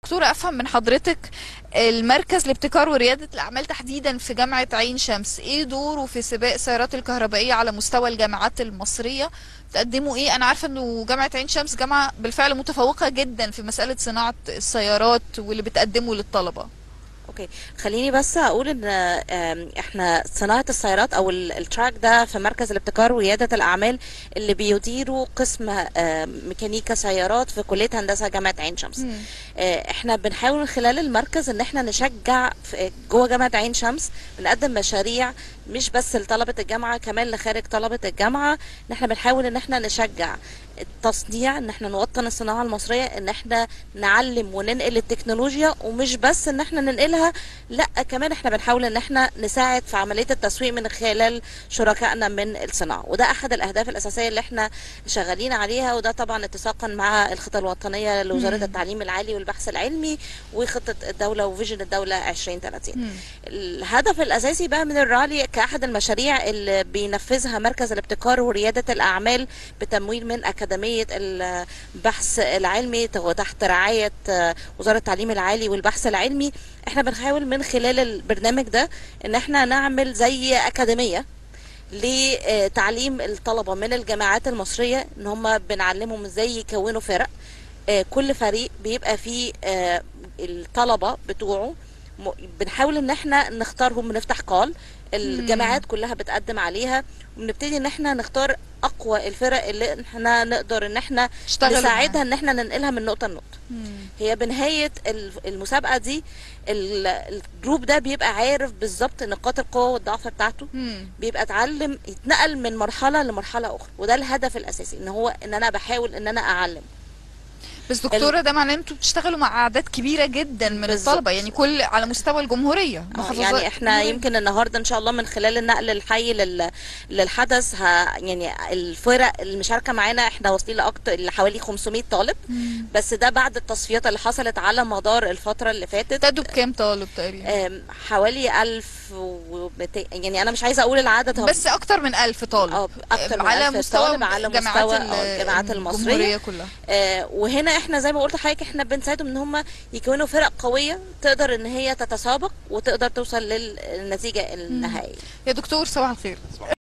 دكتورة أفهم من حضرتك المركز لابتكار وريادة الأعمال تحديدا في جامعة عين شمس إيه دوره في سباق السيارات الكهربائية على مستوى الجامعات المصرية تقدموا إيه أنا عارفة أنه جامعة عين شمس جامعة بالفعل متفوقة جدا في مسألة صناعة السيارات واللي بتقدمه للطلبة اوكي خليني بس اقول ان آم، احنا صناعه السيارات او ال- التراك ده في مركز الابتكار ورياده الاعمال اللي بيديروا قسم آم، ميكانيكا سيارات في كليه هندسه جامعه عين شمس مم. آه، احنا بنحاول من خلال المركز ان احنا نشجع في- جوه جامعه عين شمس بنقدم مشاريع مش بس لطلبه الجامعه كمان لخارج طلبه الجامعه ان احنا بنحاول ان احنا نشجع التصنيع ان احنا نوطن الصناعه المصريه ان احنا نعلم وننقل التكنولوجيا ومش بس ان احنا ننقلها لا كمان احنا بنحاول ان احنا نساعد في عمليه التسويق من خلال شركائنا من الصناعه وده احد الاهداف الاساسيه اللي احنا شغالين عليها وده طبعا اتساقا مع الخطه الوطنيه لوزاره مم. التعليم العالي والبحث العلمي وخطه الدوله وفيجن الدوله 2030 مم. الهدف الاساسي بقى من الرالي كاحد المشاريع اللي بينفذها مركز الابتكار ورياده الاعمال بتمويل من اكاديميه البحث العلمي تحت رعايه آه، وزاره التعليم العالي والبحث العلمي احنا بنحاول من خلال البرنامج ده ان احنا نعمل زي اكاديميه لتعليم الطلبه من الجامعات المصريه ان هم بنعلمهم ازاي يكونوا فرق آه، كل فريق بيبقى فيه آه، الطلبه بتوعه م- بنحاول ان احنا نختارهم نفتح قال الجامعات كلها بتقدم عليها وبنبتدي ان احنا نختار اقوى الفرق اللي احنا نقدر ان احنا اشتغلوا نساعدها معاها. ان احنا ننقلها من نقطه لنقطه مم. هي بنهايه ال- المسابقه دي ال- الجروب ده بيبقى عارف بالظبط نقاط القوه والضعف بتاعته مم. بيبقى اتعلم يتنقل من مرحله لمرحله اخرى وده الهدف الاساسي ان هو ان انا بحاول ان انا اعلم بس دكتورة ده معناه انتوا بتشتغلوا مع أعداد كبيرة جدا من بالظبط. الطلبة يعني كل على مستوى الجمهورية آه، محافظات يعني احنا الجمهورية. يمكن النهارده ان شاء الله من خلال النقل الحي لل... للحدث ه... يعني الفرق المشاركه معانا احنا واصلين لاكتر لحوالي 500 طالب مم. بس ده بعد التصفيات اللي حصلت على مدار الفتره اللي فاتت ابتدوا بكام طالب تقريبا آم، حوالي 1200 يعني انا مش عايزه اقول العدد هو بس اكتر من ألف طالب اه اكتر من على 1000 مستوى طالب على جامعات مستوى ال- آه، الجامعات المصريه الجمهورية كلها آه، وهنا احنا زي ما قلت لحضرتك احنا بنساعدهم ان هم يكونوا فرق قويه تقدر ان هي تتسابق وتقدر توصل للنتيجه النهائيه يا دكتور صباح الخير